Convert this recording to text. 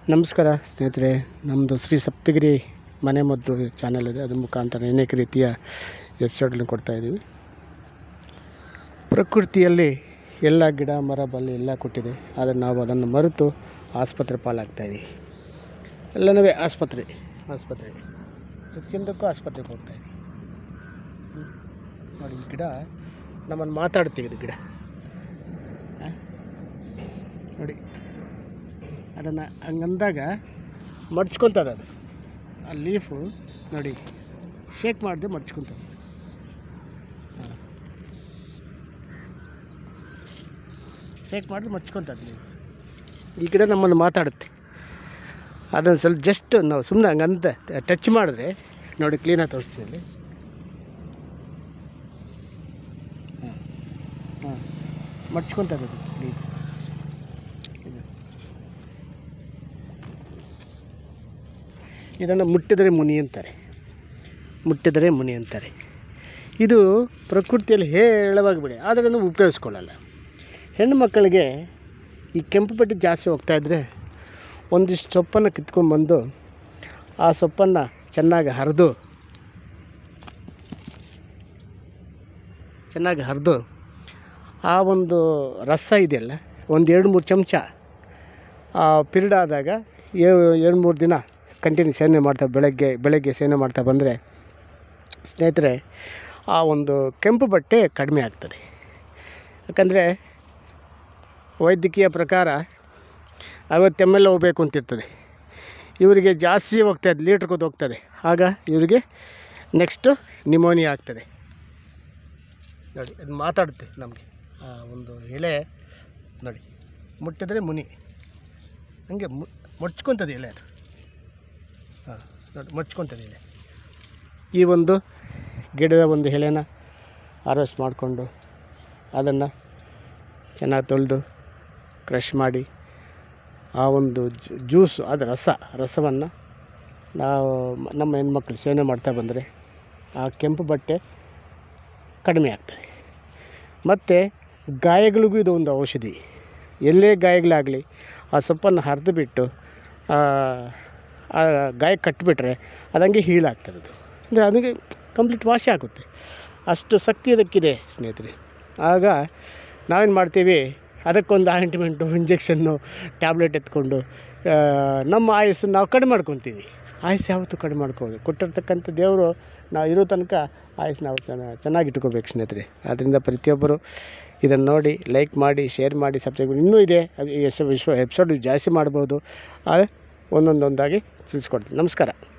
ನಮಸ್ಕಾರ ಸ್ನೇಹಿತರೆ ನಮ್ಮದು ಶ್ರೀ ಸಪ್ತಗಿರಿ ಮನೆ ಮದ್ದು ಚಾನಲ್ ಇದೆ ಅದ್ರ ಮುಖಾಂತರ ಅನೇಕ ರೀತಿಯ ಎಪಿಸೋಡ್ಗಳನ್ನು ಕೊಡ್ತಾಯಿದ್ದೀವಿ ಪ್ರಕೃತಿಯಲ್ಲಿ ಎಲ್ಲ ಗಿಡ ಮರ ಬಳ್ಳಿ ಎಲ್ಲ ಕೊಟ್ಟಿದೆ ಆದರೆ ನಾವು ಅದನ್ನು ಮರೆತು ಆಸ್ಪತ್ರೆ ಪಾಲಾಗ್ತಾಯಿದ್ದೀವಿ ಎಲ್ಲನೂ ಆಸ್ಪತ್ರೆ ಆಸ್ಪತ್ರೆ ಪ್ರತಿಯೊಂದಕ್ಕೂ ಆಸ್ಪತ್ರೆಗೆ ಹೋಗ್ತಾಯಿದ್ದೀವಿ ಹ್ಮ್. ನೋಡಿ ಈ ಗಿಡ ನಮ್ಮನ್ನು ಮಾತಾಡ್ತೀವಿ ಇದು ಗಿಡ ಆ? ನೋಡಿ ಅದನ್ನು ಹಂಗಂದಾಗ ಮಡ್ಚ್ಕೊತದ ಅದು ಆ ಲೀಫು ನೋಡಿ ಶೇಕ್ ಮಾಡದೆ ಮಡ್ಚ್ಕೊತದೆ ಶೇಕ್ ಮಾಡಿದ್ರೆ ಮಡ್ಚ್ಕೊತದೆ ಲೀಫ್ ಈ ಗಿಡ ನಮ್ಮನ್ನು ಮಾತಾಡುತ್ತೆ ಅದನ್ನು ಸ್ವಲ್ಪ ಜಸ್ಟ್ ನಾವು ಸುಮ್ಮನೆ ಹಂಗಂತ ಟಚ್ ಮಾಡಿದ್ರೆ ನೋಡಿ ಕ್ಲೀನಾಗಿ ತೋರಿಸ್ತೀನಿ ಅಲ್ಲಿ ಹಾಂ ಹಾಂ ಮಡ್ಚ್ಕೊತದೆ ಅದು ಲೀಫ್ ಇದು ಇದನ್ನು ಮುಟ್ಟಿದರೆ ಮುನಿ ಅಂತಾರೆ ಮುಟ್ಟಿದರೆ ಮುನಿ ಅಂತಾರೆ ಇದು ಪ್ರಕೃತಿಯಲ್ಲಿ ಹೇಳವಾಗಿ ಬಿಡಿ ಆದರೆ ನಾವು ಉಪಯೋಗಿಸ್ಕೊಳ್ಳಲ್ಲ ಹೆಣ್ಣು ಮಕ್ಕಳಿಗೆ ಈ ಕೆಂಪು ಪಟ್ಟಿ ಜಾಸ್ತಿ ಹೋಗ್ತಾ ಇದ್ದರೆ ಒಂದಿಷ್ಟು ಸೊಪ್ಪನ್ನು ಕಿತ್ಕೊಂಡ್ಬಂದು ಆ ಸೊಪ್ಪನ್ನು ಚೆನ್ನಾಗಿ ಹರಿದು ಚೆನ್ನಾಗಿ ಹರಿದು ಆ ಒಂದು ರಸ ಇದೆಯಲ್ಲ ಒಂದು ಎರಡು ಮೂರು ಚಮಚ ಪಿರಿಯಡ್ ಆದಾಗ ಎರಡು ಮೂರು ದಿನ ಕಂಟಿನ್ಯೂ ಸೇವನೆ ಮಾಡ್ತಾ ಬೆಳಗ್ಗೆ ಬೆಳಗ್ಗೆ ಸೇವನೆ ಮಾಡ್ತಾ ಬಂದರೆ ಸ್ನೇಹಿತರೆ ಆ ಒಂದು ಕೆಂಪು ಬಟ್ಟೆ ಕಡಿಮೆ ಆಗ್ತದೆ ಯಾಕಂದರೆ ವೈದ್ಯಕೀಯ ಪ್ರಕಾರ ಐವತ್ತು ಎಮ್ ಎಲ್ ಹೋಗ್ಬೇಕು ಅಂತಿರ್ತದೆ ಇವರಿಗೆ ಜಾಸ್ತಿ ಹೋಗ್ತದೆ ಲೀಟ್ರ್ ಕೂತ್ ಹೋಗ್ತದೆ ಆಗ ಇವರಿಗೆ ನೆಕ್ಸ್ಟು ನಿಮೋನಿಯಾ ಆಗ್ತದೆ ನೋಡಿ ಅದು ಮಾತಾಡುತ್ತೆ ನಮಗೆ ಆ ಒಂದು ಎಳೆ ನೋಡಿ ಮುಟ್ಟಿದ್ರೆ ಮುನಿ ಹಂಗೆ ಮು ಮಡ್ಚ್ಕೊತದೆ ಎಲೆ ಅದು ಹಾಂ ನೋಡಿ ಮಡ್ಚ್ಕೊತದೆ ಎಲೆ ಈ ಒಂದು ಗಿಡದ ಒಂದು ಎಲೆನ ಹಾರ್ವೆಸ್ಟ್ ಮಾಡಿಕೊಂಡು ಅದನ್ನು ಚೆನ್ನಾಗಿ ತೊಳೆದು ಕ್ರಷ್ ಮಾಡಿ ಆ ಒಂದು ಜ್ಯೂಸು ಅದು ರಸ ರಸವನ್ನು ನಾವು ಮ- ನಮ್ಮ ಹೆಣ್ಮಕ್ಳು ಸೇವನೆ ಮಾಡ್ತಾ ಬಂದರೆ ಆ ಕೆಂಪು ಬಟ್ಟೆ ಕಡಿಮೆ ಆಗ್ತದೆ ಮತ್ತು ಗಾಯಗಳಿಗೂ ಇದು ಒಂದು ಔಷಧಿ ಎಲ್ಲೇ ಗಾಯಗಳಾಗಲಿ ಆ ಸೊಪ್ಪನ್ನು ಹರಿದು ಬಿಟ್ಟು ಆ ಆ ಗಾಯ ಕಟ್ಟಿಬಿಟ್ರೆ ಅದಂಗೆ ಹೀಳಾಗ್ತದೆ ಅದು ಅಂದರೆ ಅದಕ್ಕೆ ಕಂಪ್ಲೀಟ್ ವಾಸಿ ಆಗುತ್ತೆ ಅಷ್ಟು ಶಕ್ತಿ ಅದಕ್ಕಿದೆ ಸ್ನೇಹಿತರೆ ಆಗ ನಾವೇನು ಮಾಡ್ತೀವಿ ಅದಕ್ಕೊಂದು ಆಯಿಂಟ್ಮೆಂಟು ಇಂಜೆಕ್ಷನ್ನು ಟ್ಯಾಬ್ಲೆಟ್ ಎತ್ಕೊಂಡು ಆ, ನಮ್ಮ ಆಯಸ್ಸು ನಾವು ಕಡಿಮೆ ಮಾಡ್ಕೊತೀವಿ ಆಯಸ್ಸು ಯಾವತ್ತೂ ಕಡಿಮೆ ಮಾಡ್ಕೋದು ಕೊಟ್ಟಿರ್ತಕ್ಕಂಥ ದೇವರು ನಾವು ಇರೋ ತನಕ ಆಯಸ್ಸು ನಾವು ಚೆನ್ನ- ಚೆನ್ನಾಗಿ ಇಟ್ಕೋಬೇಕು ಸ್ನೇಹಿತರೆ ಆದ್ದರಿಂದ ಪ್ರತಿಯೊಬ್ಬರು ಇದನ್ನು ನೋಡಿ ಲೈಕ್ ಮಾಡಿ ಶೇರ್ ಮಾಡಿ ಸಬ್ಸ್ಕ್ರೈಬ್ ಇನ್ನೂ ಇದೆ ಅದು ಈ ಎಸ್ ವಿಶ್ವ ಎಪಿಸೋಡ್ ಜಾಸ್ತಿ ಮಾಡ್ಬೋದು ಆ, ಒಂದೊಂದೊಂದಾಗಿ ತಿಳಿಸ್ಕೊಡ್ತೀನಿ ನಮಸ್ಕಾರ